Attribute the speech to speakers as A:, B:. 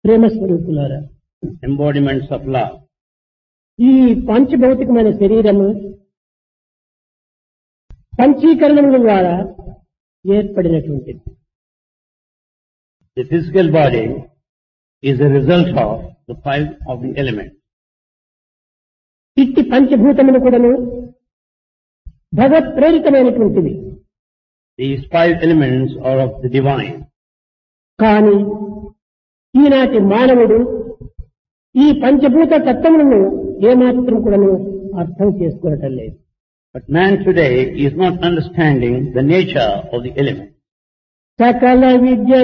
A: ప్రేమ స్వరూపులారా
B: embodiments of love.
A: ఈ పంచభౌతికమైన శరీరము పంచీకరణముల ద్వారా ఏర్పడినటువంటిది
B: The physical body is a result of the five of the elements.
A: ఇట్టి పంచభూతములు కూడాను భగవత్ ప్రేరితమైనటువంటివి
B: These five elements are of the divine.
A: కానీ ఈనాటి మానవుడు ఈ పంచభూత తత్వములను ఏమాత్రం కూడాను అర్థం చేసుకోవటం లేదు
B: But man today is not understanding the nature of the elements.
A: సకల విద్య